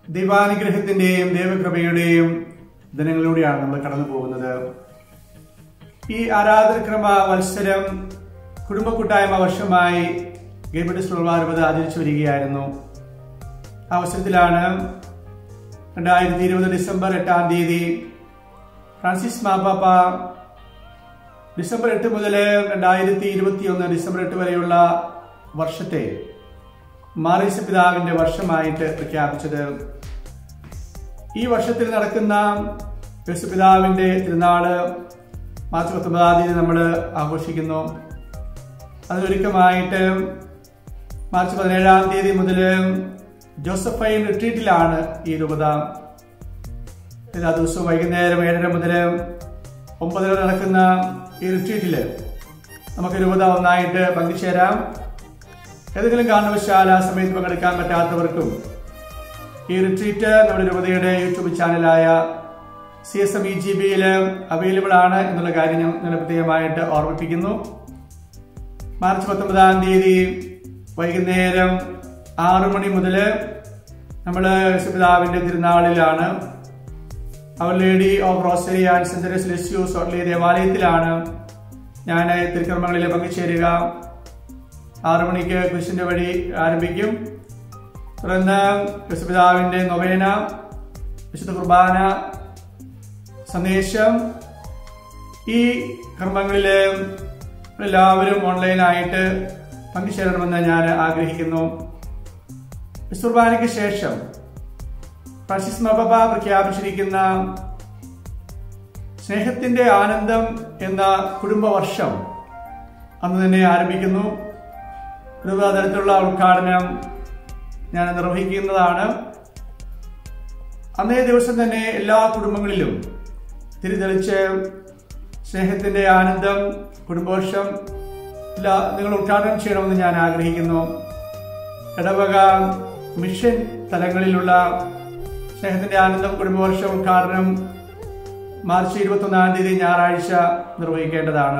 ദൈവാനുഗ്രഹത്തിന്റെയും ദൈവകൃപയുടെയും ദിനങ്ങളിലൂടെയാണ് നമ്മൾ കടന്നു പോകുന്നത് ഈ ആരാധനക്രമ മത്സരം കുടുംബ കൂട്ടായ്മ വർഷമായി ഗേബിഡ് സ്ലോവാർപത് ആചരിച്ചു വരികയായിരുന്നു ആ അവസരത്തിലാണ് രണ്ടായിരത്തി ഇരുപത് ഡിസംബർ എട്ടാം തീയതി ഫ്രാൻസിസ് മാപ്പാപ്പ ഡിസംബർ എട്ട് മുതൽ രണ്ടായിരത്തി ഇരുപത്തി ഒന്ന് ഡിസംബർ എട്ട് വരെയുള്ള വർഷത്തെ മാറിസ് പിതാവിന്റെ വർഷമായിട്ട് പ്രഖ്യാപിച്ചത് ഈ വർഷത്തിൽ നടക്കുന്ന യേശുപിതാവിന്റെ തിരുനാള് മാർച്ച് പത്തൊമ്പതാം തീയതി നമ്മൾ ആഘോഷിക്കുന്നു അതിനൊരുക്കമായിട്ട് മാർച്ച് പതിനേഴാം തീയതി മുതൽ ജോസഫൈൻ റിട്രീറ്റിലാണ് ഈ രൂപത എല്ലാ ദിവസവും വൈകുന്നേരം ഏഴര മുതൽ ഒമ്പതര നടക്കുന്ന ഈ റിട്രീറ്റില് നമുക്ക് രൂപത ഒന്നായിട്ട് പങ്കുചേരാം ഏതെങ്കിലും കാരണവശാൽ ആ സമയത്ത് പങ്കെടുക്കാൻ പറ്റാത്തവർക്കും ഈ റിട്രീറ്റ് നമ്മുടെ രൂപതയുടെ യൂട്യൂബ് ചാനലായ C S M E G ബിയിൽ അവൈലബിൾ ആണ് എന്നുള്ള കാര്യം ഞാൻ നിങ്ങളെ പ്രത്യേകമായിട്ട് ഓർമ്മിപ്പിക്കുന്നു മാർച്ച് പത്തൊമ്പതാം തീയതി വൈകുന്നേരം ആറു മണി മുതൽ നമ്മൾ യേശുപിതാവിന്റെ തിരുനാളിലാണ് അവർ lady of rosary and saint Therese Lisieux സോട്ട്ലി ദേവാലയത്തിലാണ് ഞാൻ തിരുക്കർമ്മങ്ങളിൽ പങ്കുചേരുക ആറു മണിക്ക് കുരിശിന്റെ വഴി ആരംഭിക്കും തുടർന്ന് യേശുപിതാവിന്റെ നൊവേന വിശുദ്ധ കുർബാന സന്ദേശം ഈ കർമ്മങ്ങളില് എല്ലാവരും ഓൺലൈനായിട്ട് പങ്കുചേരണമെന്ന് ഞാൻ ആഗ്രഹിക്കുന്നു വിസ്തുർബാനയ്ക്ക് ശേഷം ഫ്രാൻസിസ് മബബ പ്രഖ്യാപിച്ചിരിക്കുന്ന സ്നേഹത്തിന്റെ ആനന്ദം എന്ന കുടുംബവർഷം അന്ന് തന്നെ ആരംഭിക്കുന്നു കുടുംബ തരത്തിലുള്ള ഉദ്ഘാടനം ഞാൻ നിർവഹിക്കുന്നതാണ് അന്നേ ദിവസം തന്നെ എല്ലാ കുടുംബങ്ങളിലും തിരിതെളിച്ച് സ്നേഹത്തിന്റെ ആനന്ദം കുടുംബവർഷം എല്ലാ നിങ്ങൾ ഉദ്ഘാടനം ചെയ്യണമെന്ന് ഞാൻ ആഗ്രഹിക്കുന്നു ഇടവക മിഷൻ തലങ്ങളിലുള്ള സ്നേഹത്തിന്റെ ആനന്ദം കുടുംബവർഷം ഉദ്ഘാടനം മാർച്ച് ഇരുപത്തൊന്നാം തീയതി ഞായറാഴ്ച നിർവഹിക്കേണ്ടതാണ്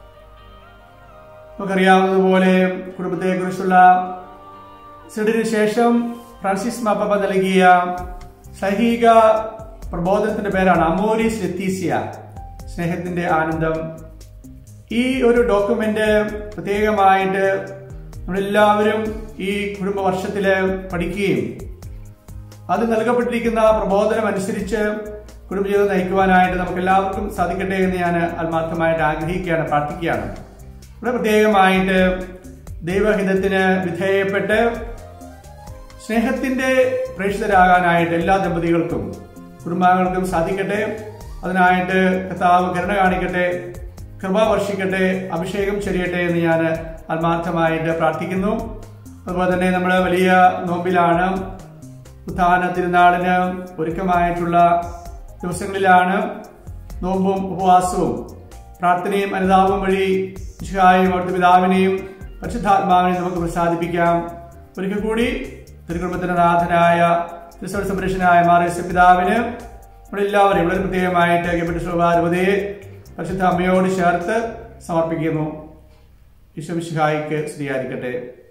നമുക്കറിയാവുന്നതുപോലെ കുടുംബത്തെക്കുറിച്ചുള്ള സിഡിന് ശേഷം ഫ്രാൻസിസ് മാപ്പ നൽകിയ സൈഹിക പ്രബോധനത്തിന്റെ പേരാണ് അമോരിസ് ലെത്തീസിയ സ്നേഹത്തിന്റെ ആനന്ദം ഈ ഒരു ഡോക്യുമെന്റ് പ്രത്യേകമായിട്ട് നമ്മളെല്ലാവരും ഈ കുടുംബ വർഷത്തില് പഠിക്കുകയും അത് നൽകപ്പെട്ടിരിക്കുന്ന പ്രബോധനം അനുസരിച്ച് കുടുംബജീവിതം നയിക്കുവാനായിട്ട് നമുക്ക് എല്ലാവർക്കും സാധിക്കട്ടെ എന്ന് ഞാൻ ആത്മാർത്ഥമായിട്ട് ആഗ്രഹിക്കുകയാണ് പ്രാർത്ഥിക്കുകയാണ് ഇവിടെ പ്രത്യേകമായിട്ട് ദൈവഹിതത്തിന് വിധേയപ്പെട്ട് സ്നേഹത്തിന്റെ പ്രേക്ഷിതരാകാനായിട്ട് എല്ലാ ദമ്പതികൾക്കും കുടുംബാംഗങ്ങൾക്കും സാധിക്കട്ടെ അതിനായിട്ട് കർത്താവ് കരുണ കാണിക്കട്ടെ കൃപ വർഷിക്കട്ടെ അഭിഷേകം ചൊരിയട്ടെ എന്ന് ഞാൻ ആത്മാർത്ഥമായിട്ട് പ്രാർത്ഥിക്കുന്നു അതുപോലെ തന്നെ നമ്മൾ വലിയ നോമ്പിലാണ് ഉത്ഥാന തിരുനാളിന് ഒരുക്കമായിട്ടുള്ള ദിവസങ്ങളിലാണ് നോമ്പും ഉപവാസവും പ്രാർത്ഥനയും അനുതാപവും വഴി വിശുഹായും അവിടുത്തെ പിതാവിനെയും പരിശുദ്ധാത്മാവിനെയും നമുക്ക് പ്രസാദിപ്പിക്കാം ഒരിക്കൽ കൂടി തിരുക്കുടുംബത്തിന്റെ നാഥനായ ക്രിസ്തവ സംരക്ഷനായ മാറിയ പിതാവിന് ഇവിടെ എല്ലാവരെയും വളരെ പ്രത്യേകമായിട്ട് ഗബിട്ട് ശോഭാരൂപതയെ പരിശുദ്ധ അമ്മയോട് ചേർത്ത് സമർപ്പിക്കുന്നു ഈശ്വമിശിഹായിക്ക് സ്ത്രീയായിരിക്കട്ടെ